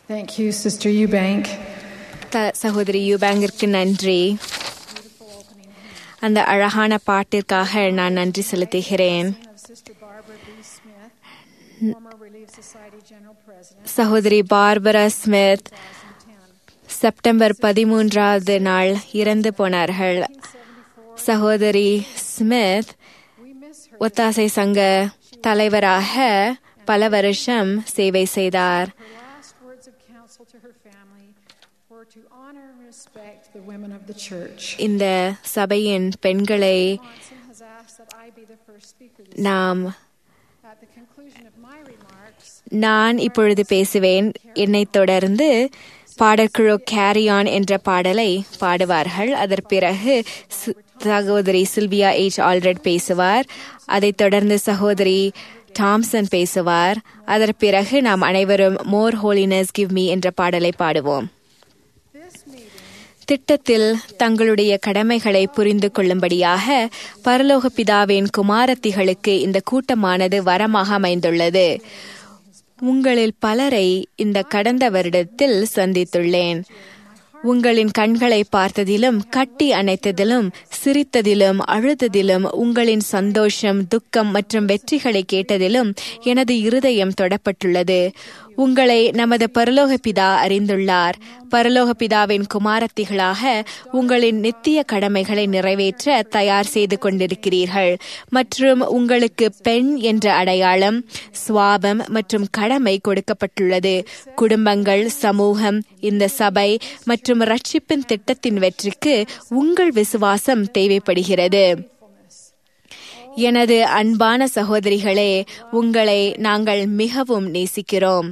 Thank you, Sister Eubank. த- சகோதரி யூபேங்கிற்கு நன்றி அந்த அழகான பாட்டிற்காக நான் நன்றி செலுத்துகிறேன் Of Sister Barbara B. Smith, former Relief Society General President, சகோதரி பார்பரா ஸ்மித் 2010. செப்டம்பர் பதிமூன்றாவது நாள் இறந்து போனார்கள் சகோதரி ஸ்மித் We miss her. ஒத்தாசை சங்க தலைவராக பல வருஷம் சேவை செய்தார் Her last words of counsel to her family were to honor and respect the women of the church. இந்த சபையின் பெண்களை Johnson has asked that I be the first speaker this நாம் At the conclusion of my remarks, நான் இப்பொழுது பேசுவேன் என்னைத் தொடர்ந்து பாடற்குழு carry on என்ற பாடலை பாடுவார்கள் அதற்கு பிறகு சு- சகோதரி சில்வியா எச் ஆல்ரெட் பேசுவார் அதைத் தொடர்ந்து சகோதரி டாம்சன் பேசுவார் அதற்கு பிறகு நாம் அனைவரும் மோர் ஹோலினஸ் கிவ் மீ என்ற பாடலை பாடுவோம் this meeting திட்டத்தில் தங்களுடைய கடமைகளை புரிந்து கொள்ளும்படியாக பரலோக பிதாவின் குமாரத்திகளுக்கு இந்த கூட்டமானது வரமாக அமைந்துள்ளது உங்களில் பலரை இந்த கடந்த வருடத்தில் சந்தித்துள்ளேன் உங்களின் கண்களை பார்த்ததிலும் கட்டி அணைத்ததிலும் சிரித்ததிலும் அழுததிலும் உங்களின் சந்தோஷம் துக்கம் மற்றும் வெற்றிகளை கேட்டதிலும் எனது இருதயம் தொடப்பட்டுள்ளது உங்களை நமது பரலோக பிதா அறிந்துள்ளார் பரலோக பிதாவின் குமாரத்திகளாக உங்களின் நித்திய கடமைகளை நிறைவேற்ற தயார் செய்து கொண்டிருக்கிறீர்கள் மற்றும் உங்களுக்கு பெண் என்ற அடையாளம் சுவாபம் மற்றும் கடமை கொடுக்கப்பட்டுள்ளது குடும்பங்கள் சமூகம் இந்த சபை மற்றும் ரட்சிப்பின் திட்டத்தின் வெற்றிக்கு உங்கள் விசுவாசம் தேவைப்படுகிறது எனது அன்பான சகோதரிகளே உங்களை நாங்கள் மிகவும் நேசிக்கிறோம்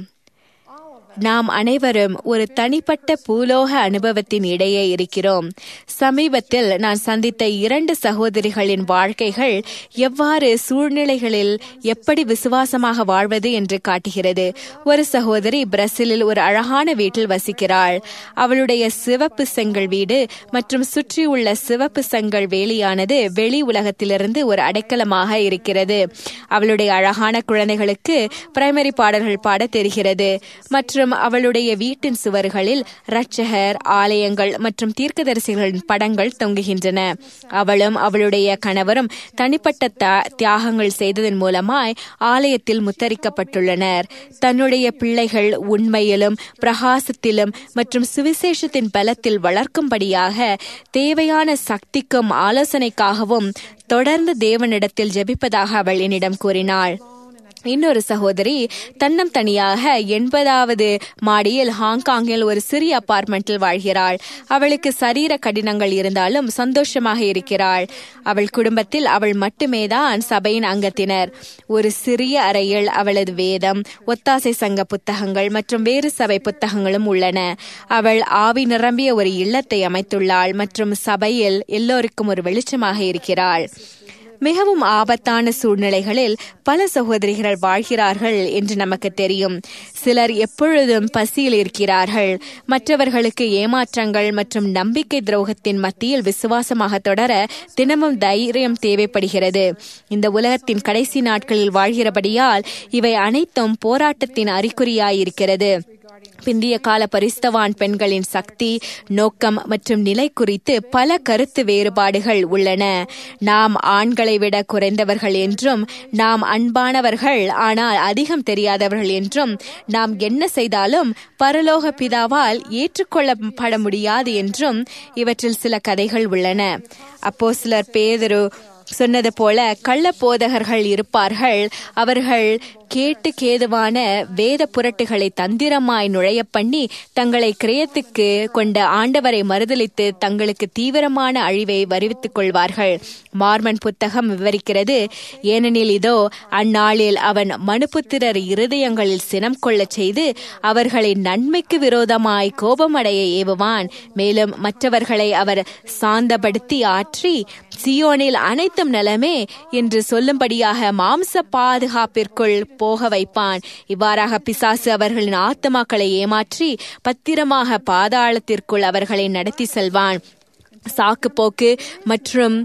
நாம் அனைவரும் ஒரு தனிப்பட்ட பூலோக அனுபவத்தின் இடையே இருக்கிறோம் சமீபத்தில் நான் சந்தித்த இரண்டு சகோதரிகளின் வாழ்க்கைகள் எவ்வாறு சூழ்நிலைகளில் எப்படி விசுவாசமாக வாழ்வது என்று காட்டுகிறது ஒரு சகோதரி பிரசிலில் ஒரு அழகான வீட்டில் வசிக்கிறாள் அவளுடைய சிவப்பு செங்கல் வீடு மற்றும் சுற்றியுள்ள சிவப்பு செங்கல் வேலியானது வெளி உலகத்திலிருந்து ஒரு அடைக்கலமாக இருக்கிறது அவளுடைய அழகான குழந்தைகளுக்கு பிரைமரி பாடல்கள் பாட தெரிகிறது மற்றும் அவளுடைய வீட்டின் சுவர்களில் இரட்சகர் ஆலயங்கள் மற்றும் தீர்க்கதரிசிகளின் படங்கள் தொங்குகின்றன அவளும் அவளுடைய கணவரும் தனிப்பட்ட தா- தியாகங்கள் செய்ததன் மூலமாய் ஆலயத்தில் முத்தரிக்கப்பட்டுள்ளனர் தன்னுடைய பிள்ளைகள் உண்மையிலும் பிரகாசத்திலும் மற்றும் சுவிசேஷத்தின் பலத்தில் வளர்க்கும்படியாக தேவையான சக்திக்கும் ஆலோசனைக்காகவும் தொடர்ந்து தேவனிடத்தில் ஜெபிப்பதாக அவள் என்னிடம் கூறினாள் இன்னொரு சகோதரி தன்னம் தனியாக எண்பதாவது மாடியில் ஹாங்காங்கில் ஒரு சிறிய அபார்ட்மெண்டில் வாழ்கிறாள் அவளுக்கு சரீர கடினங்கள் இருந்தாலும் சந்தோஷமாக இருக்கிறாள் அவள் குடும்பத்தில் அவள் மட்டுமேதான் சபையின் அங்கத்தினர் ஒரு சிறிய அறையில் அவளது வேதம் ஒத்தாசை சங்க புத்தகங்கள் மற்றும் வேறு சபை புத்தகங்களும் உள்ளன அவள் ஆவி நிரம்பிய ஒரு இல்லத்தை அமைத்துள்ளாள் மற்றும் சபையில் எல்லோருக்கும் ஒரு வெளிச்சமாக இருக்கிறாள் மிகவும் ஆபத்தான சூழ்நிலைகளில் பல சகோதரிகள் வாழ்கிறார்கள் என்று நமக்கு தெரியும் சிலர் எப்பொழுதும் பசியில் இருக்கிறார்கள் மற்றவர்களுக்கு ஏமாற்றங்கள் மற்றும் நம்பிக்கை துரோகத்தின் மத்தியில் விசுவாசமாக தொடர தினமும் தைரியம் தேவைப்படுகிறது இந்த உலகத்தின் கடைசி நாட்களில் வாழ்கிறபடியால் இவை அனைத்தும் போராட்டத்தின் அறிகுறியாயிருக்கிறது பிந்திய கால பரிஸ்தவான் பெண்களின் சக்தி நோக்கம் மற்றும் நிலை குறித்து பல கருத்து வேறுபாடுகள் உள்ளன நாம் ஆண்களை விட குறைந்தவர்கள் என்றும் நாம் அன்பானவர்கள் ஆனால் அதிகம் தெரியாதவர்கள் என்றும் நாம் என்ன செய்தாலும் பரலோக பிதாவால் ஏற்றுக்கொள்ளப்பட முடியாது என்றும் இவற்றில் சில கதைகள் உள்ளன அப்போ சிலர் பேதரு சொன்னது போல கள்ள போதகர்கள் இருப்பார்கள் அவர்கள் கேட்டு கேதுவான வேத புரட்டுகளை தந்திரமாய் நுழைய பண்ணி தங்களை கிரயத்துக்கு கொண்ட ஆண்டவரை மறுதலித்து தங்களுக்கு தீவிரமான அழிவை வருவித்துக் கொள்வார்கள் மார்மன் புத்தகம் விவரிக்கிறது ஏனெனில் இதோ அந்நாளில் அவன் மனுபுத்திரர் இருதயங்களில் சினம் கொள்ளச் செய்து அவர்களை நன்மைக்கு விரோதமாய் கோபமடைய ஏவுவான் மேலும் மற்றவர்களை அவர் சாந்தப்படுத்தி ஆற்றி சியோனில் அனைத்தும் நலமே என்று சொல்லும்படியாக மாம்ச பாதுகாப்பிற்குள் போக வைப்பான் இவ்வாறாக பிசாசு அவர்களின் ஆத்மாக்களை ஏமாற்றி பத்திரமாக பாதாளத்திற்குள் அவர்களை நடத்தி செல்வான் சாக்கு போக்கு மற்றும்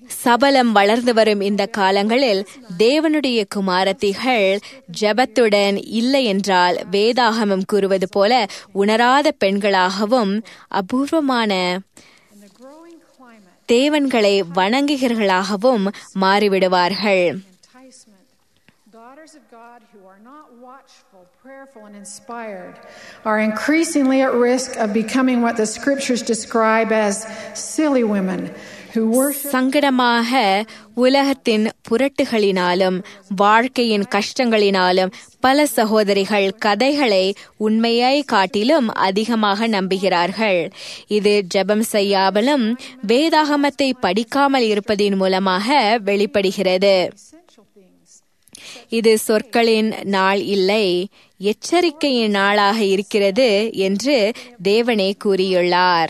சபலம் வளர்ந்து வரும் இந்த காலங்களில் தேவனுடைய குமாரத்திகள் ஜெபத்துடன் இல்லை என்றால் வேதாகமம் கூறுவது போல உணராத பெண்களாகவும் அபூர்வமான in the growing climate தேவன்களை வணங்குகிறர்களாகவும் மாறிவிடுவார்கள் enticement. Daughters of God who are not watchful, prayerful, and inspired are increasingly at risk of becoming what the scriptures describe as silly women who worship சங்கடமாக உலகத்தின் புரட்டுகளினாலும் வாழ்க்கையின் கஷ்டங்களினாலும் பல சகோதரிகள் கதைகளை உண்மையை காட்டிலும் அதிகமாக நம்புகிறார்கள் இது ஜெபம் செய்யாமலும் வேதாகமத்தை படிக்காமல் இருப்பதின் மூலமாக வெளிப்படுகிறது essential things. இது சொற்களின் நாள் இல்லை எச்சரிக்கையின் நாளாக இருக்கிறது என்று தேவனே கூறியுள்ளார்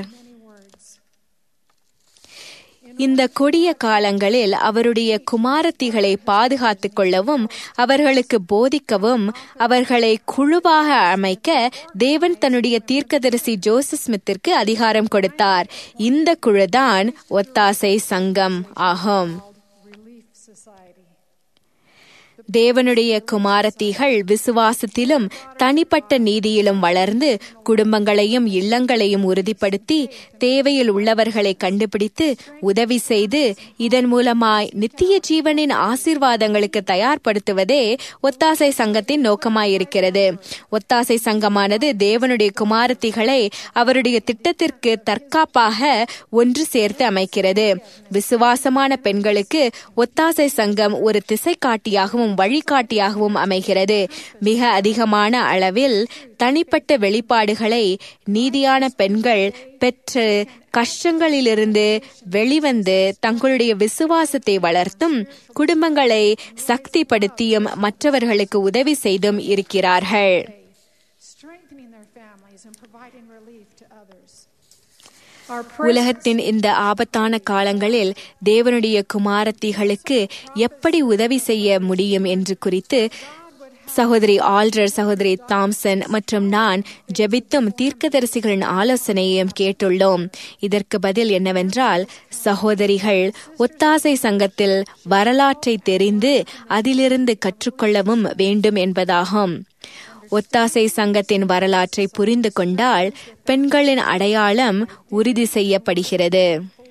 இந்த கொடிய காலங்களில் அவருடைய குமாரத்திகளை பாதுகாத்துக் கொள்ளவும் அவர்களுக்கு போதிக்கவும் அவர்களை குழுவாக அமைக்க தேவன் தன்னுடைய தீர்க்கதரிசி ஜோசப் ஸ்மித்திற்கு அதிகாரம் கொடுத்தார் இந்த குழுதான் ஒத்தாசை சங்கம் ஆகும் Relief Society. தேவனுடைய குமாரத்திகள் விசுவாசத்திலும் தனிப்பட்ட நீதியிலும் வளர்ந்து குடும்பங்களையும் இல்லங்களையும் உறுதிப்படுத்தி தேவையில் உள்ளவர்களை கண்டுபிடித்து உதவி செய்து இதன் மூலமாய் நித்திய ஜீவனின் ஆசீர்வாதங்களுக்கு தயார்படுத்துவதே ஒத்தாசை சங்கத்தின் நோக்கமாயிருக்கிறது ஒத்தாசை சங்கமானது தேவனுடைய குமாரத்திகளை அவருடைய திட்டத்திற்கு தற்காப்பாக ஒன்று சேர்த்து அமைக்கிறது விசுவாசமான பெண்களுக்கு ஒத்தாசை சங்கம் ஒரு திசை காட்டியாகவும் வழிகாட்டியாகவும் அமைகிறது மிக அதிகமான அளவில் தனிப்பட்ட வெளிப்பாடுகளை நீதியான பெண்கள் பெற்று கஷ்டங்களிலிருந்து வெளிவந்து தங்களுடைய விசுவாசத்தை வளர்த்தும் குடும்பங்களை சக்திப்படுத்தியும் மற்றவர்களுக்கு உதவி செய்தும் இருக்கிறார்கள் strengthening their families and providing relief to others. Our உலகத்தின் இந்த ஆபத்தான காலங்களில் தேவனுடைய குமாரத்திகளுக்கு எப்படி உதவி செய்ய முடியும் என்று குறித்து சகோதரி ஆல்டர் சகோதரி தாம்சன் மற்றும் நான் ஜெபித்தும் தீர்க்கதரிசிகளின் ஆலோசனையையும் கேட்டுள்ளோம் இதற்கு பதில் என்னவென்றால் சகோதரிகள் ஒத்தாசை சங்கத்தில் வரலாற்றை தெரிந்து அதிலிருந்து கற்றுக்கொள்ளவும் வேண்டும் என்பதாகும் ஒத்தாசை சங்கத்தின் வரலாற்றை புரிந்து கொண்டால் பெண்களின் அடையாளம் உறுதி செய்யப்படுகிறது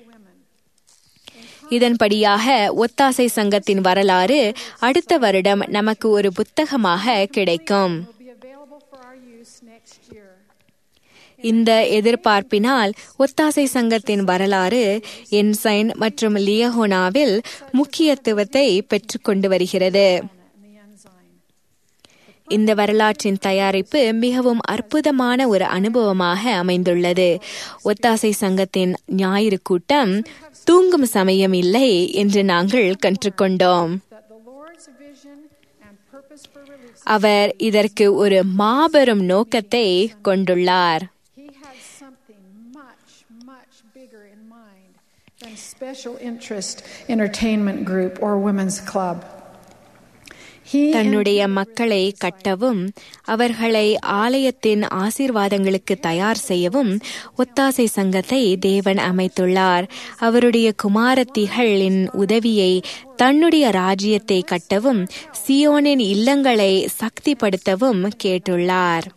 இதன்படியாக ஒத்தாசை சங்கத்தின் வரலாறு அடுத்த வருடம் நமக்கு ஒரு புத்தகமாக கிடைக்கும் will be available for our use next year. இந்த எதிர்பார்ப்பினால் ஒத்தாசை சங்கத்தின் வரலாறு என்சைன் மற்றும் லியஹோனாவில் முக்கியத்துவத்தை பெற்றுக்கொண்டு வருகிறது And the enzyme. இந்த வரலாற்றின் தயாரிப்பு மிகவும் அற்புதமான ஒரு அனுபவமாக அமைந்துள்ளது ஒத்தாசை சங்கத்தின் ஞாயிறு கூட்டம் தூங்கும் சமயம் இல்லை என்று நாங்கள் கற்றுக்கொண்டோம் That the Lord's vision and purpose for relief, அவர் இதற்கு ஒரு மாபெரும் நோக்கத்தை கொண்டுள்ளார் He had something much, much bigger in mind than special interest entertainment group or women's club. He தன்னுடைய மக்களை கட்டவும் அவர்களை ஆலயத்தின் ஆசீர்வாதங்களுக்கு தயார் செய்யவும் ஒத்தாசை சங்கத்தை தேவன் அமைத்துள்ளார் அவருடைய குமாரத்திகளின் உதவியை தன்னுடைய ராஜ்யத்தை கட்டவும் சியோனின் இல்லங்களை சக்திப்படுத்தவும் கேட்டுள்ளார்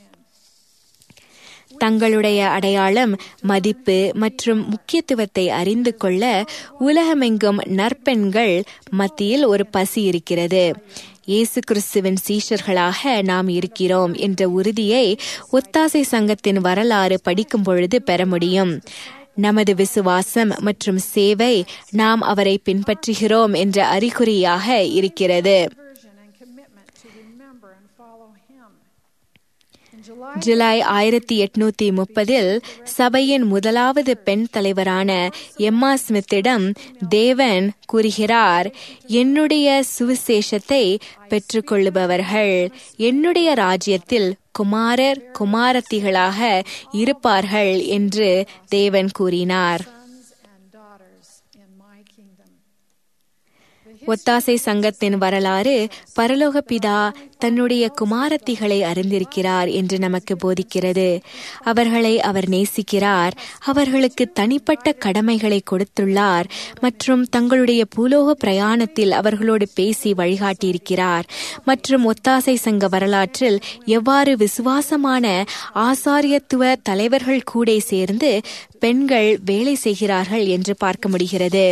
தங்களுடைய அடையாளம் மதிப்பு மற்றும் முக்கியத்துவத்தை அறிந்து கொள்ள உலகமெங்கும் நற்பெண்கள் மத்தியில் ஒரு பசி இருக்கிறது இயேசு கிறிஸ்துவின் சீஷர்களாக நாம் இருக்கிறோம் என்ற உறுதியை ஒத்தாசை சங்கத்தின் வரலாறு படிக்கும் பொழுது பெற முடியும் நமது விசுவாசம் மற்றும் சேவை நாம் அவரை பின்பற்றுகிறோம் என்ற அறிகுறியாக இருக்கிறது version and commitment to remember and follow Him. In July, July ஆயிரத்தி எட்நூத்தி முப்பதில் சபையின் முதலாவது பெண் தலைவரான எம்மா ஸ்மித்திடம் தேவன் கூறுகிறார் என்னுடைய சுவிசேஷத்தை பெற்றுக்கொள்ளுபவர்கள் என்னுடைய ராஜ்யத்தில் குமாரர் குமாரத்திகளாக இருப்பார்கள் என்று தேவன் கூறினார் sons and daughters in my kingdom. The ஒத்தாசை சங்கத்தின் வரலாறு பரலோக பிதா தன்னுடைய குமாரத்திகளை அறிந்திருக்கிறார் என்று நமக்கு போதிக்கிறது அவர்களை அவர் நேசிக்கிறார் அவர்களுக்கு தனிப்பட்ட கடமைகளை கொடுத்துள்ளார் மற்றும் தங்களுடைய பூலோக பிரயாணத்தில் அவர்களோடு பேசி வழிகாட்டியிருக்கிறார் மற்றும் ஒத்தாசை சங்க வரலாற்றில் எவ்வாறு விசுவாசமான ஆசாரியத்துவ தலைவர்கள் கூட சேர்ந்து பெண்கள் வேலை செய்கிறார்கள் என்று பார்க்க முடிகிறது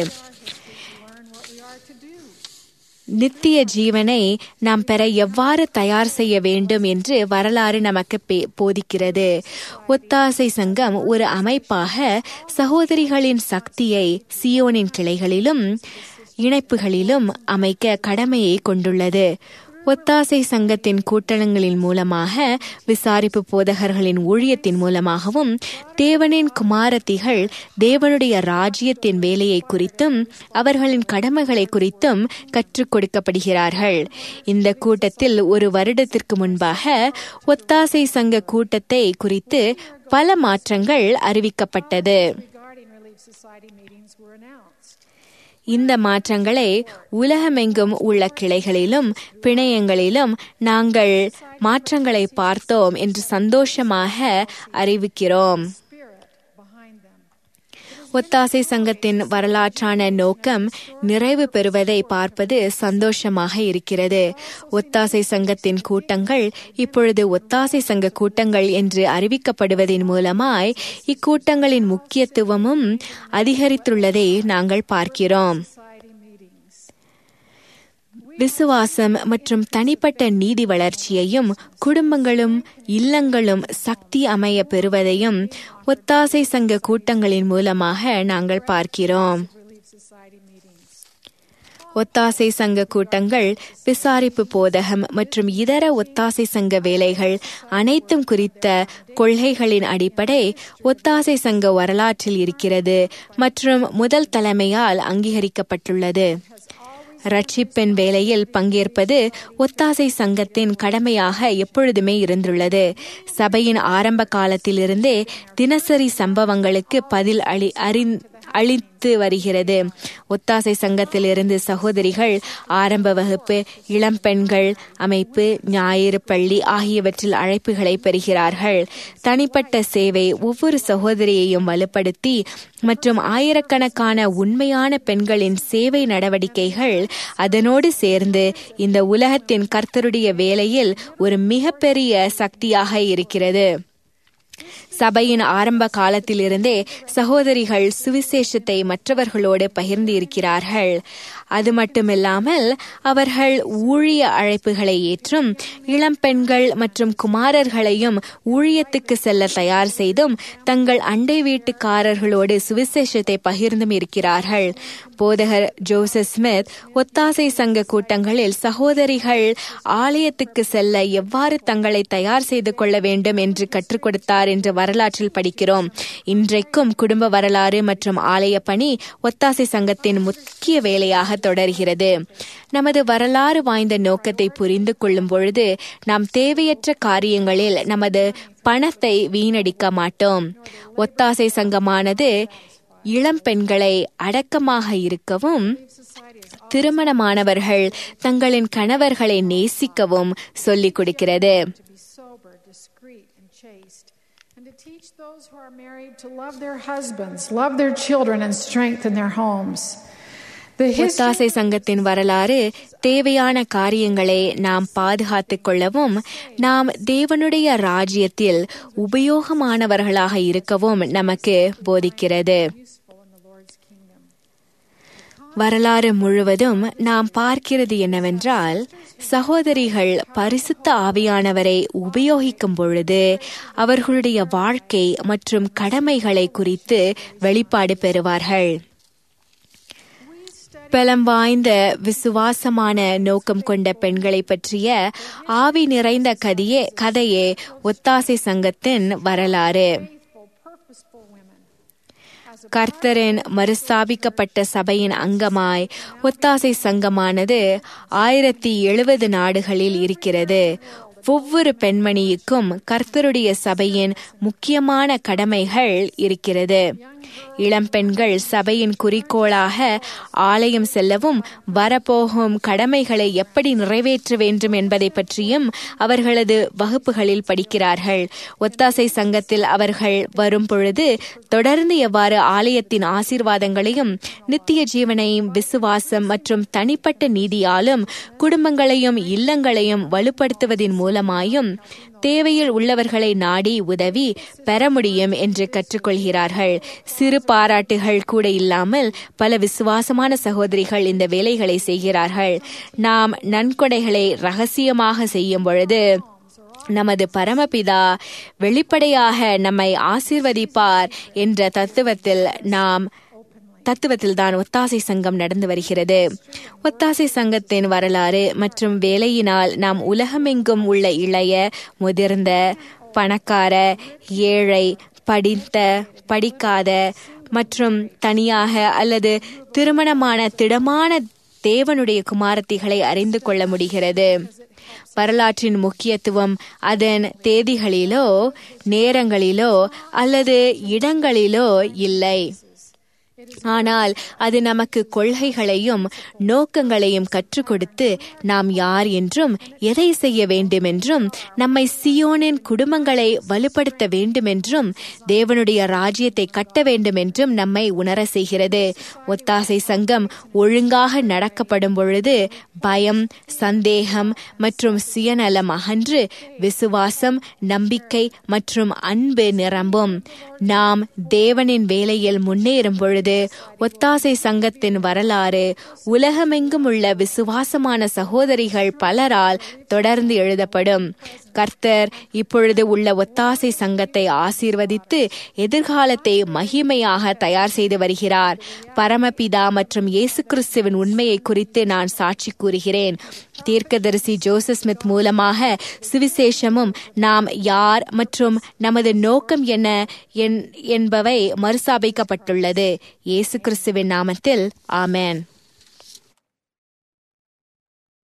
நித்திய ஜீவனை நாம் பெற எவ்வாறு தயார் செய்ய வேண்டும் என்று வரலாறு நமக்கு போதிக்கிறது ஒத்தாசை சங்கம் ஒரு அமைப்பாக சகோதரிகளின் சக்தியை சியோனின் கிளைகளிலும் இணைப்புகளிலும் அமைக்க கடமையை கொண்டுள்ளது ஒத்தாசை சங்கத்தின் கூட்டணங்களின் மூலமாக விசாரிப்பு போதகர்களின் ஊழியத்தின் மூலமாகவும் தேவனின் குமாரத்திகள் தேவனுடைய ராஜ்யத்தின் வேலையை குறித்தும் அவர்களின் கடமைகளை குறித்தும் கற்றுக் கொடுக்கப்படுகிறார்கள் இந்த கூட்டத்தில் ஒரு வருடத்திற்கு முன்பாக ஒத்தாசை சங்க கூட்டத்தை குறித்து பல மாற்றங்கள் அறிவிக்கப்பட்டது இந்த மாற்றங்களை உலகமெங்கும் உள்ள கிளைகளிலும் பிணையங்களிலும் நாங்கள் மாற்றங்களை பார்த்தோம் என்று சந்தோஷமாக அறிவிக்கிறோம் ஒத்தாசை சங்கத்தின் வரலாற்றான நோக்கம் நிறைவு பெறுவதை பார்ப்பது சந்தோஷமாக இருக்கிறது ஒத்தாசை சங்கத்தின் கூட்டங்கள் இப்பொழுது ஒத்தாசை சங்க கூட்டங்கள் என்று அறிவிக்கப்படுவதன் மூலமாய் இக்கூட்டங்களின் முக்கியத்துவமும் அதிகரித்துள்ளதை நாங்கள் பார்க்கிறோம் விசுவாசம் மற்றும் தனிப்பட்ட நீதி வளர்ச்சியையும் குடும்பங்களும் இல்லங்களும் சக்தி அமைய பெறுவதையும் ஒத்தாசை சங்க கூட்டங்களின் மூலமாக நாங்கள் பார்க்கிறோம் ஒத்தாசை சங்க கூட்டங்கள் விசாரிப்பு போதகம் மற்றும் இதர ஒத்தாசை சங்க வேலைகள் அனைத்தும் குறித்த கொள்கைகளின் அடிப்படை ஒத்தாசை சங்க வரலாற்றில் இருக்கிறது மற்றும் முதல் தலைமையால் அங்கீகரிக்கப்பட்டுள்ளது ரட்சிப்பின் வேலையில் பங்கேற்பது ஒத்தாசை சங்கத்தின் கடமையாக எப்பொழுதுமே இருந்துள்ளது சபையின் ஆரம்ப காலத்திலிருந்தே தினசரி சம்பவங்களுக்கு பதில் அளி அறி அளித்து வருகிறது ஒத்தாசை சங்கத்திலிருந்து சகோதரிகள் ஆரம்ப வகுப்பு இளம் பெண்கள் அமைப்பு ஞாயிறு பள்ளி ஆகியவற்றில் அழைப்புகளை பெறுகிறார்கள் தனிப்பட்ட சேவை ஒவ்வொரு சகோதரியையும் வலுப்படுத்தி மற்றும் ஆயிரக்கணக்கான உண்மையான பெண்களின் சேவை நடவடிக்கைகள் அதனோடு சேர்ந்து இந்த உலகத்தின் கர்த்தருடைய வேலையில் ஒரு மிகப்பெரிய சக்தியாக இருக்கிறது சபையின் ஆரம்ப காலத்திலிருந்தே சகோதரிகள் சுவிசேஷத்தை மற்றவர்களோடு பகிர்ந்து இருக்கிறார்கள் அது மட்டுமில்லாமல் அவர்கள் ஊழிய அழைப்புகளை ஏற்றும் இளம் பெண்கள் மற்றும் குமாரர்களையும் ஊழியத்துக்கு செல்ல தயார் செய்தும் தங்கள் அண்டை வீட்டுக்காரர்களோடு சுவிசேஷத்தை பகிர்ந்தும் இருக்கிறார்கள் போதகர் ஜோசப் ஸ்மித் ஒத்தாசை சங்க கூட்டங்களில் சகோதரிகள் ஆலயத்துக்கு செல்ல எவ்வாறு தங்களை தயார் செய்து கொள்ள வேண்டும் என்று கற்றுக் கொடுத்தார் என்று வரலாற்றில் படிக்கிறோம் இன்றைக்கும் குடும்ப வரலாறு மற்றும் ஆலய பணி ஒத்தாசை சங்கத்தின் முக்கிய வேலையாக தொடர்கிறது நமது வரலாறு வாய்ந்த நோக்கத்தை புரிந்து கொள்ளும் பொழுது நாம் தேவையற்ற காரியங்களில் நமது பணத்தை வீணடிக்க மாட்டோம் ஒத்தாசை சங்கமானது இளம் பெண்களை அடக்கமாக இருக்கவும் திருமணமானவர்கள் தங்களின் கணவர்களை நேசிக்கவும் சொல்லிக் கொடுக்கிறது And to teach those who are married to love their husbands, love their children, and strengthen their homes. ஒத்தாசை சங்கத்தின் வரலாறு தேவையான காரியங்களை நாம் பாதுகாத்துக் கொள்ளவும் நாம் தேவனுடைய ராஜ்யத்தில் உபயோகமானவர்களாக இருக்கவும் நமக்கு போதிக்கிறது வரலாறு முழுவதும் நாம் பார்க்கிறது என்னவென்றால் சகோதரிகள் பரிசுத்த ஆவியானவரை உபயோகிக்கும் பொழுது அவர்களுடைய வாழ்க்கை மற்றும் கடமைகளை குறித்து வெளிப்பாடு பெறுவார்கள் பலம் வாய்ந்த விசுவாசமான நோக்கம் கொண்ட பெண்களை பற்றிய ஆவி நிறைந்த கதையே கதையே ஒத்தாசை சங்கத்தின் வரலாறு கர்த்தரின் மறுஸ்தாபிக்கப்பட்ட சபையின் அங்கமாய் ஒத்தாசை சங்கமானது ஆயிரத்தி எழுபது நாடுகளில் இருக்கிறது ஒவ்வொரு பெண்மணிக்கும் கர்த்தருடைய சபையின் முக்கியமான கடமைகள் இருக்கிறது இளம் பெண்கள் சபையின் குறிக்கோளாக ஆலயம் செல்லவும் வரப்போகும் கடமைகளை எப்படி நிறைவேற்ற வேண்டும் என்பதை பற்றியும் அவர்களது வகுப்புகளில் படிக்கிறார்கள் ஒத்தாசை சங்கத்தில் அவர்கள் வரும் பொழுது தொடர்ந்து எவ்வாறு ஆலயத்தின் ஆசீர்வாதங்களையும் நித்திய ஜீவனையும் விசுவாசம் மற்றும் தனிப்பட்ட நீதியாலும் குடும்பங்களையும் இல்லங்களையும் வலுப்படுத்துவதன் மூலமாயும் தேவையில் உள்ளவர்களை நாடி உதவி பெற முடியும் என்று கற்றுக்கொள்கிறார்கள் சிறு பாராட்டுகள் கூட இல்லாமல் பல விசுவாசமான சகோதரிகள் இந்த வேலைகளை செய்கிறார்கள் நாம் நன்கொடைகளை ரகசியமாக செய்யும் பொழுது நமது பரமபிதா வெளிப்படையாக நம்மை ஆசீர்வதிப்பார் என்ற தத்துவத்தில் நாம் தத்துவத்தில் தான் ஒத்தாசை சங்கம் நடந்து வருகிறது ஒத்தாசை சங்கத்தின் வரலாறு மற்றும் வேலையினால் நாம் உலகமெங்கும் உள்ள இளைய முதிர்ந்த பணக்கார ஏழை படித்த படிக்காத மற்றும் தனியாக அல்லது திருமணமான திடமான தேவனுடைய குமாரத்திகளை அறிந்து கொள்ள முடிகிறது வரலாற்றின் முக்கியத்துவம் அதன் தேதிகளிலோ நேரங்களிலோ அல்லது இடங்களிலோ இல்லை ஆனால் அது நமக்கு கொள்கைகளையும் நோக்கங்களையும் கற்றுக் கொடுத்து நாம் யார் என்றும் எதை செய்ய வேண்டும் என்றும் நம்மை சியோனின் குடும்பங்களை வலுப்படுத்த வேண்டும் என்றும் தேவனுடைய ராஜ்யத்தை கட்ட வேண்டும் என்றும் நம்மை உணர செய்கிறது ஒத்தாசை சங்கம் ஒழுங்காக நடக்கப்படும் பொழுது பயம் சந்தேகம் மற்றும் சுயநலம் அகன்று விசுவாசம் நம்பிக்கை மற்றும் அன்பு நிரம்பும் நாம் தேவனின் வேலையில் முன்னேறும் பொழுது ஒத்தாசை சங்கத்தின் வரலாறு உலகமெங்கும் உள்ள விசுவாசமான சகோதரிகள் பலரால் தொடர்ந்து எழுதப்படும் கர்த்தர் இப்பொழுது உள்ள ஒத்தாசை சங்கத்தை ஆசீர்வதித்து எதிர்காலத்தை மகிமையாக தயார் செய்து வருகிறார் பரமபிதா மற்றும் இயேசு கிறிஸ்துவின் உண்மையை குறித்து நான் சாட்சி கூறுகிறேன் தீர்க்கதரிசி ஜோசப் ஸ்மித் மூலமாக சுவிசேஷமும் நாம் யார் மற்றும் நமது நோக்கம் என்ன என்பவை மறுசாபிக்கப்பட்டுள்ளது இயேசு கிறிஸ்துவின் நாமத்தில் ஆமேன்